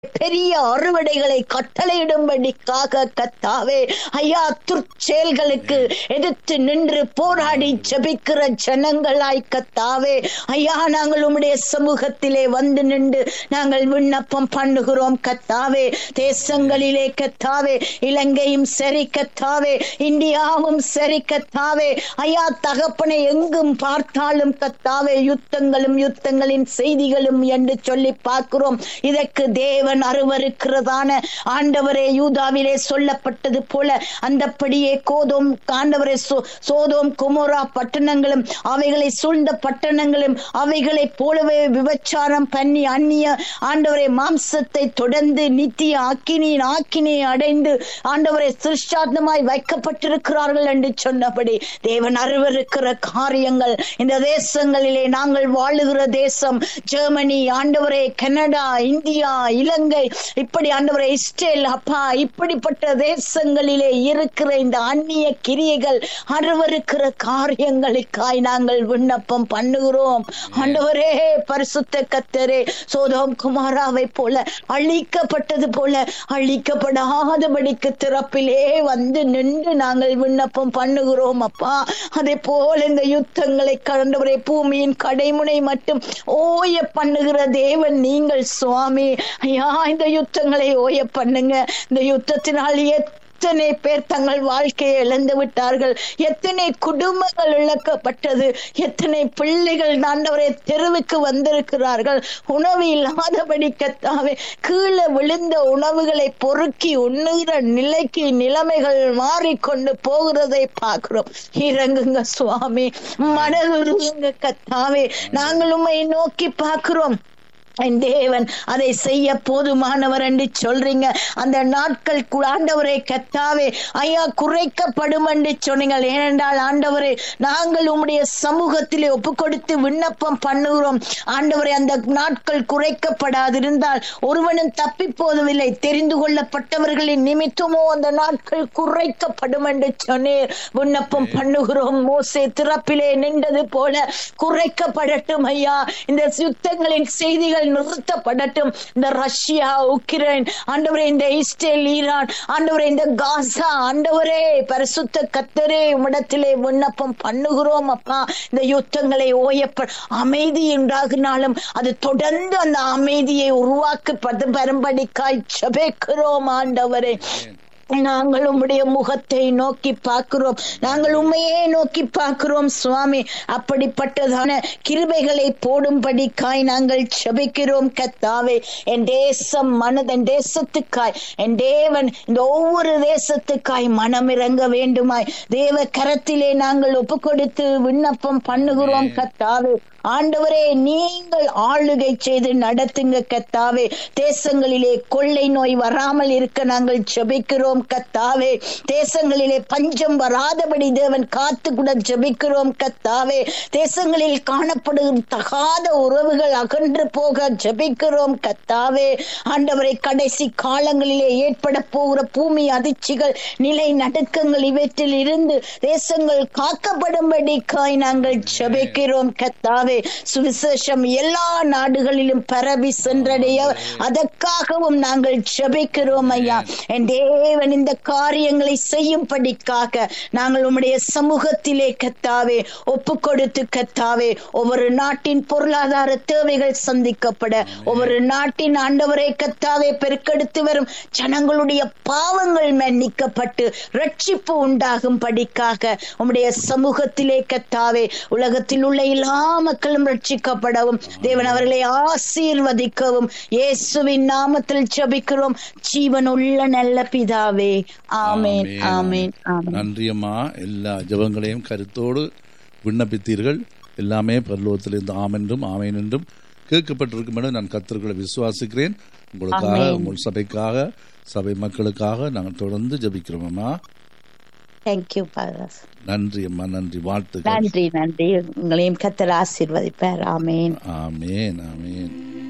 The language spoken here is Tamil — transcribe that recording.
பெரிய அறுவடைகளை கட்டளையிடும்படிக்காக கத்தாவே ஐயா துர்ச்செயல்களுக்கு எதிர்த்து நின்று போராடி ஜெபிக்கிற ஜனங்களாய் கத்தாவே ஐயா நாங்கள் உம்முடைய சமூகத்திலே வந்து நின்று நாங்கள் விண்ணப்பம் பண்ணுகிறோம் கத்தாவே தேசங்களிலே கத்தாவே இலங்கையும் சரி கத்தாவே இந்தியாவும் சரி கத்தாவே ஐயா தகப்பனை எங்கும் பார்த்தாலும் கத்தாவே யுத்தங்களும் யுத்தங்களின் செய்திகளும் என்று சொல்லி பார்க்கிறோம் இதற்கு தேவன் அருவருக்கிறதான ஆண்டவரே யூதாவிலே சொல்லப்பட்டது போல அந்தப்படியே கோதோம் ஆண்டவரே சோ- சோதோம் குமோரா பட்டணங்களும் அவைகளை சூழ்ந்த பட்டணங்களும் அவைகளைப் போலவே விபச்சாரம் பண்ணி அந்நிய ஆண்டவரே மாம்சத்தை தொடர்ந்து நித்திய அக்கினியின் ஆக்கினியை அடைந்து ஆண்டவரை சிருஷ்டாத்மாய் வைக்கப்பட்டிருக்கிறார்கள் என்று சொன்னபடி தேவன் அருவருக்கிற காரியங்கள் இந்த தேசங்களிலே நாங்கள் வாழுகிற தேசம் ஜெர்மனி ஆண்டவரே கனடா இந்தியா இலங்கை இப்படி ஆண்டவரே இஸ்ரேல் அப்பா இப்படிப்பட்ட தேசங்களிலே இருக்கிற இந்த அந்நிய கிரியைகள் அருவருக்கிற காரியங்களுக்காய் நாங்கள் விண்ணப்பம் பண்ணுகிறோம் ஆண்டவரே பரிசுத்த கத்தரே சோதோம் குமாராவை போல அழிக்கப்பட்டது போல அழிக்கப்படாதபடிக்கு திறப்பிலே வந்து நின்று நாங்கள் விண்ணப்பம் பண்ணுகிறோம் அப்பா அதே போல இந்த யுத்தங்களை கண்டவரை பூமியின் கடைமுனை மட்டும் ஓய பண்ணுகிற தேவன் நீங்கள் சுவாமி ஐயா இந்த யுத்தங்களை ஓய பண்ணுங்க இந்த யுத்தத்தினால் எத்தனை பேர் தங்கள் வாழ்க்கையை இழந்து விட்டார்கள் எத்தனை குடும்பங்கள் இழக்கப்பட்டது எத்தனை பிள்ளைகள் ஆண்டவரை தெருவுக்கு வந்திருக்கிறார்கள் உணவு இல்லாதபடி கத்தாவே கீழே விழுந்த உணவுகளை பொறுக்கி உண்ணுகிற நிலைக்கு நிலைமைகள் மாறிக்கொண்டு போகிறதை பார்க்கிறோம் இறங்குங்க சுவாமி மனதுருங்க கத்தாவே நாங்கள் உம்மை நோக்கி பார்க்கிறோம் என் தேவன் அதை செய்ய போதுமானவர் என்று சொல்றீங்க அந்த நாட்கள் கு- ஆண்டவரே கத்தாவே ஐயா குறைக்கப்படும் என்று சொன்னீங்க ஏனென்றால் ஆண்டவரே நாங்கள் உம்முடைய சமூகத்திலே ஒப்பு கொடுத்து விண்ணப்பம் பண்ணுகிறோம் ஆண்டவரே அந்த நாட்கள் குறைக்கப்படாதிருந்தால் ஒருவனும் தப்பி போவதில்லை தெரிந்து கொள்ளப்பட்டவர்களின் நிமித்தமோ அந்த நாட்கள் குறைக்கப்படும் என்று சொன்னீர் விண்ணப்பம் பண்ணுகிறோம் மோசே திறப்பிலே நின்றது போல குறைக்கப்படட்டும் ஐயா இந்த யுத்தங்களின் செய்திகள் நிறுத்தப்படட்டும் இந்த ரஷ்யா உக்ரைன் ஆண்டவரே இந்த இஸ்ரேல் ஈரான் ஆண்டவரே இந்த காசா ஆண்டவரே பரிசுத்த கத்தரே உம்மிடத்திலே விண்ணப்பம் பண்ணுகிறோம் அப்பா இந்த யுத்தங்களை ஓயப்ப அமைதி உண்டாகினாலும் அது தொடர்ந்து அந்த அமைதியை உருவாக்கி பது பரம்படிக்காய் ஜெபிக்கிறோம் ஆண்டவரே நாங்கள் உம்முடைய முகத்தை நோக்கி பார்க்கிறோம் நாங்கள் உண்மையே நோக்கி பார்க்கிறோம் சுவாமி அப்படிப்பட்டதான கிருபைகளை போடும்படிக்காய் நாங்கள் செபிக்கிறோம் கத்தாவே என் தேசம் மனது என் தேசத்துக்காய் என் தேவன் இந்த ஒவ்வொரு தேசத்துக்காய் மனம் இறங்க வேண்டுமாய் தேவ கரத்திலே நாங்கள் ஒப்பு கொடுத்து விண்ணப்பம் பண்ணுகிறோம் கத்தாவே ஆண்டவரே நீங்கள் ஆளுகை செய்து நடத்துங்க கத்தாவே தேசங்களிலே கொள்ளை நோய் வராமல் இருக்க நாங்கள் ஜெபிக்கிறோம் கத்தாவே தேசங்களிலே பஞ்சம் வராதபடி தேவன் காத்து கூட ஜெபிக்கிறோம் கத்தாவே தேசங்களில் காணப்படும் தகாத உறவுகள் அகன்று போக ஜெபிக்கிறோம் கத்தாவே ஆண்டவரை கடைசி காலங்களிலே ஏற்பட போகிற பூமி அதிர்ச்சிகள் நிலை நடுக்கங்கள் இவற்றில் இருந்து தேசங்கள் காக்கப்படும்படிக்காய் நாங்கள் ஜெபிக்கிறோம் கத்தாவே சுவிசேஷம் எல்லா நாடுகளிலும் பரவி சென்றடைய அதற்காகவும் நாங்கள் ஜெபிக்கிறோம் ஐயா என் தேவன் இந்த காரியங்களை செய்யும்படிக்காக நாங்கள் உம்முடைய சமூகத்திலே கத்தாவே ஒப்பு கொடுத்து கத்தாவே ஒவ்வொரு நாட்டின் பொருளாதார தேவைகள் சந்திக்கப்பட ஒவ்வொரு நாட்டின் ஆண்டவரை கத்தாவே பெருக்கெடுத்து வரும் ஜனங்களுடைய பாவங்கள் மன்னிக்கப்பட்டு ரட்சிப்பு உண்டாகும் படிக்காக உம்முடைய சமூகத்திலே கத்தாவே உலகத்தில் உள்ள எல்லா மக்களும் ரட்சிக்கப்படவும் தேவன் அவர்களை ஆசீர்வதிக்கவும் இயேசுவின் நாமத்தில் ஜெபிக்கிறோம் ஜீவனுள்ள நல்ல பிதாவே ஆமென் ஆமென் ஆமென் நன்றி அம்மா எல்லா ஜெபங்களையும் கருத்தோடு விண்ணப்பித்தீர்கள் எல்லாமே பரலோகத்திலிருந்து ஆமென்றும் ஆமேன் என்றும் கேட்கப்பட்டிருக்கும் என நான் கத்தர்களை விசுவாசிக்கிறேன் உங்களுக்காக உங்கள் சபைக்காக சபை மக்களுக்காக நாங்கள் தொடர்ந்து ஜெபிக்கிறோம் அம்மா தேங்க்யூ பாதர் நன்றி அம்மா நன்றி வாழ்த்துக்கள் நன்றி நன்றி உங்களையும் கத்தர் ஆசீர்வதிப்பார் ஆமென் ஆமேன் ஆமேன்